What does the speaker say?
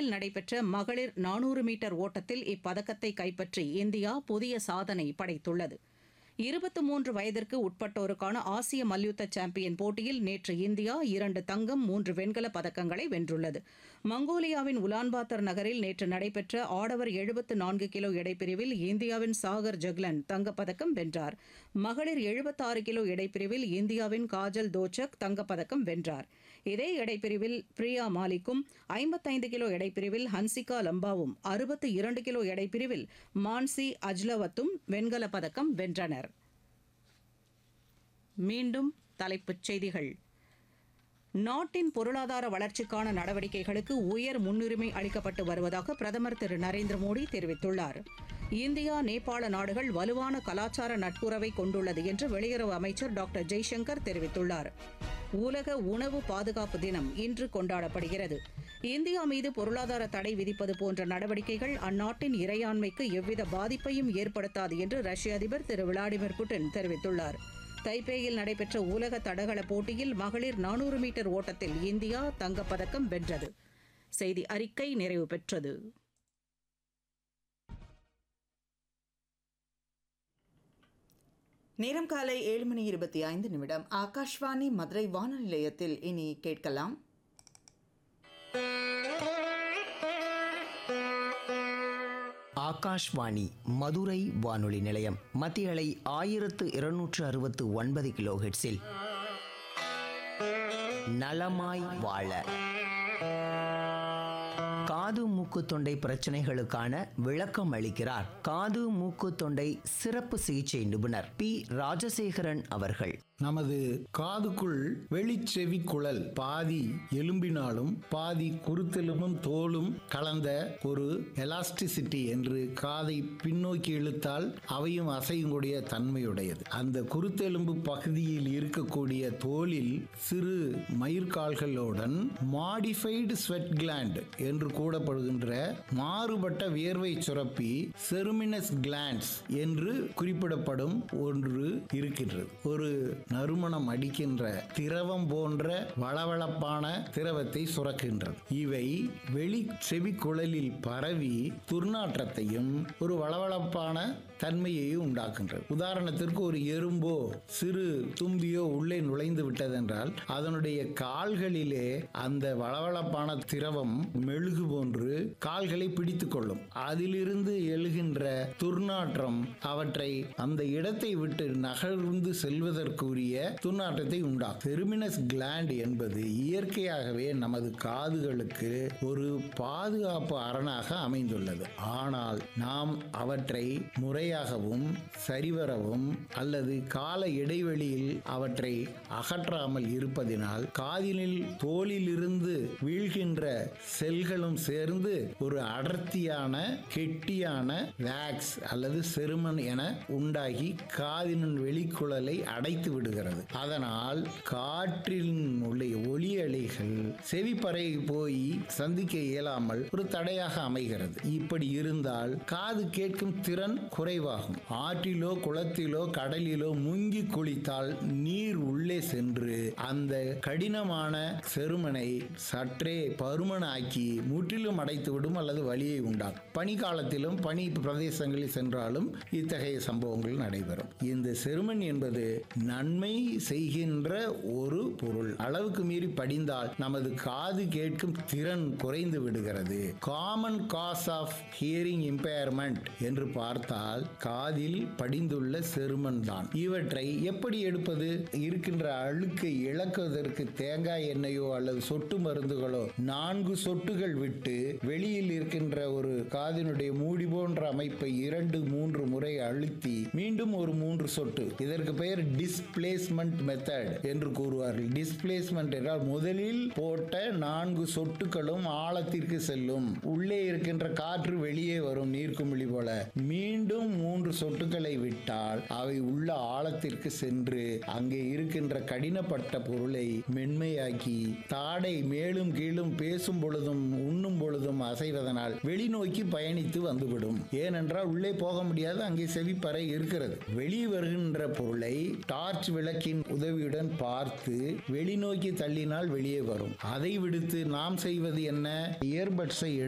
தைப்பேயில் நடைபெற்ற மகளிர் நானூறு மீட்டர் ஓட்டத்தில் இப்பதக்கத்தை கைப்பற்றி இந்தியா புதிய சாதனை படைத்துள்ளது இருபத்து மூன்று வயதிற்கு உட்பட்டோருக்கான ஆசிய மல்யுத்த சாம்பியன் போட்டியில் நேற்று இந்தியா இரண்டு தங்கம் மூன்று வெண்கலப் பதக்கங்களை வென்றுள்ளது மங்கோலியாவின் உலான்பாத்தர் நகரில் நேற்று நடைபெற்ற ஆடவர் எழுபத்து நான்கு கிலோ எடைப்பிரிவில் இந்தியாவின் சாகர் ஜக்லன் தங்கப்பதக்கம் வென்றார் மகளிர் எழுபத்தாறு கிலோ எடைப்பிரிவில் இந்தியாவின் காஜல் தோச்சக் தங்கப்பதக்கம் வென்றார் இதே எடைப்பிரிவில் பிரியா மாலிக்கும் ஐம்பத்தைந்து கிலோ எடைப்பிரிவில் ஹன்சிகா லம்பாவும் அறுபத்து இரண்டு கிலோ எடைப்பிரிவில் மான்சி அஜ்லவத்தும் வெண்கலப் பதக்கம் வென்றனர் மீண்டும் தலைப்புச் செய்திகள் நாட்டின் பொருளாதார வளர்ச்சிக்கான நடவடிக்கைகளுக்கு உயர் முன்னுரிமை அளிக்கப்பட்டு வருவதாக பிரதமர் திரு நரேந்திர மோடி தெரிவித்துள்ளார் இந்தியா நேபாள நாடுகள் வலுவான கலாச்சார நட்புறவை கொண்டுள்ளது என்று வெளியுறவு அமைச்சர் டாக்டர் ஜெய்சங்கர் தெரிவித்துள்ளார் உலக உணவு பாதுகாப்பு தினம் இன்று கொண்டாடப்படுகிறது இந்தியா மீது பொருளாதார தடை விதிப்பது போன்ற நடவடிக்கைகள் அந்நாட்டின் இறையாண்மைக்கு எவ்வித பாதிப்பையும் ஏற்படுத்தாது என்று ரஷ்ய அதிபர் திரு விளாடிமிர் புட்டின் தெரிவித்துள்ளார் தைப்பேயில் நடைபெற்ற உலக தடகள போட்டியில் மகளிர் நானூறு மீட்டர் ஓட்டத்தில் இந்தியா தங்கப்பதக்கம் வென்றது செய்தி அறிக்கை நிறைவு பெற்றது நேரம் காலை ஏழு மணி இருபத்தி ஐந்து நிமிடம் ஆகாஷ்வாணி மதுரை வானொலி நிலையத்தில் இனி கேட்கலாம் ஆகாஷ்வாணி மதுரை வானொலி நிலையம் மத்திய அலை ஆயிரத்து இருநூற்று அறுபத்து ஒன்பது கிலோ ஹெட்ஸில் நலமாய் வாழ காது மூக்கு தொண்டை பிரச்சனைகளுக்கான விளக்கம் அளிக்கிறார் காது மூக்கு தொண்டை சிறப்பு சிகிச்சை நிபுணர் பி ராஜசேகரன் அவர்கள் நமது காதுக்குள் வெளிச்செவி குழல் பாதி எலும்பினாலும் பாதி குருத்தெலும்பும் தோலும் கலந்த ஒரு எலாஸ்டிசிட்டி என்று காதை பின்னோக்கி இழுத்தால் அவையும் அசையக்கூடிய தன்மையுடையது அந்த குருத்தெலும்பு பகுதியில் இருக்கக்கூடிய தோலில் சிறு மயிர்கால்களுடன் மாடிஃபைடு ஸ்வெட் கிளாண்ட் என்று கூடப்படுகின்ற மாறுபட்ட வியர்வை சுரப்பி செருமினஸ் கிளாண்ட்ஸ் என்று குறிப்பிடப்படும் ஒன்று இருக்கின்றது ஒரு நறுமணம் அடிக்கின்ற திரவம் போன்ற வளவளப்பான திரவத்தை சுரக்கின்றது இவை வெளி செவி குழலில் பரவி துர்நாற்றத்தையும் ஒரு வளவளப்பான தன்மையையும் உண்டாக்குகின்றது உதாரணத்திற்கு ஒரு எறும்போ சிறு தும்பியோ உள்ளே நுழைந்து விட்டதென்றால் அதனுடைய கால்களிலே அந்த வளவளப்பான திரவம் மெழுகு போன்று கால்களை பிடித்துக் கொள்ளும் அதிலிருந்து எழுகின்ற துர்நாற்றம் அவற்றை அந்த இடத்தை விட்டு நகர்ந்து செல்வதற்குரிய துர்நாற்றத்தை உண்டாக்கும் தெருமினஸ் கிளாண்ட் என்பது இயற்கையாகவே நமது காதுகளுக்கு ஒரு பாதுகாப்பு அரணாக அமைந்துள்ளது ஆனால் நாம் அவற்றை முறையாகவும் சரிவரவும் அல்லது கால இடைவெளியில் அவற்றை அகற்றாமல் இருப்பதினால் காதினில் தோலிலிருந்து வீழ்கின்ற செல்களும் சேர்ந்து ஒரு அடர்த்தியான கெட்டியான வேக்ஸ் அல்லது செருமன் என உண்டாகி காதின் வெளிக்குழலை அடைத்து விடுகிறது அதனால் காற்றில் உள்ள ஒலி அலைகள் செவிப்பறை போய் சந்திக்க இயலாமல் ஒரு தடையாக அமைகிறது இப்படி இருந்தால் காது கேட்கும் திறன் குறைவாகும் ஆற்றிலோ குளத்திலோ கடலிலோ முங்கி குளித்தால் நீர் உள்ளே சென்று அந்த கடினமான செருமனை சற்றே பருமனாக்கி முற்றிலும் அடைத்துவிடும் அல்லது வலியை உண்டாக்கும் பனி காலத்திலும் பனி பிரதேசங்களில் சென்றாலும் இத்தகைய சம்பவங்கள் நடைபெறும் இந்த செருமன் என்பது நன்மை செய்கின்ற ஒரு பொருள் அளவுக்கு மீறி படிந்தால் நமது காது கேட்கும் திறன் குறைந்து விடுகிறது common cause of hearing impairment என்று பார்த்தால் காதில் படிந்துள்ள செருமன் தான் இவற்றை எப்படி எடுப்பது இருக்கின்ற அழுக்கை இழக்குவதற்கு தேங்காய் எண்ணெயோ அல்லது சொட்டு மருந்துகளோ நான்கு சொட்டுகள் விட்டு வெளியில் இருக்கின்ற ஒரு காதினுடைய மூடி போன்ற அமைப்பை இரண்டு மூன்று முறை அழுத்தி மீண்டும் ஒரு மூன்று சொட்டு இதற்கு பெயர் டிஸ்பிளேஸ்மெண்ட் மெத்தட் என்று கூறுவார்கள் டிஸ்பிளேஸ்மெண்ட் என்றால் முதலில் போட்ட நான்கு சொட்டுகளும் ஆழத்திற்கு செல்லும் உள்ளே இருக்கின்ற காற்று வெளியே வரும் நீர்க்குமிழி போல மீண்டும் மூன்று சொட்டுகளை விட்டால் அவை உள்ள ஆழத்திற்கு சென்று அங்கே இருக்கின்ற கடினப்பட்ட பொருளை மென்மையாக்கி தாடை மேலும் கீழும் பேசும் பொழுதும் உண்ணும் பொழுதும் அசைவதனால் வெளிநோக்கி பயணித்து வந்துவிடும் ஏனென்றால் உள்ளே போக முடியாது அங்கே செவிப்பறை இருக்கிறது வெளியே வருகின்ற பொருளை டார்ச் விளக்கின் உதவியுடன் பார்த்து வெளிநோக்கி தள்ளினால் வெளியே வரும் அதை விடுத்து நாம் செய்வது என்ன இயர்பட்ஸை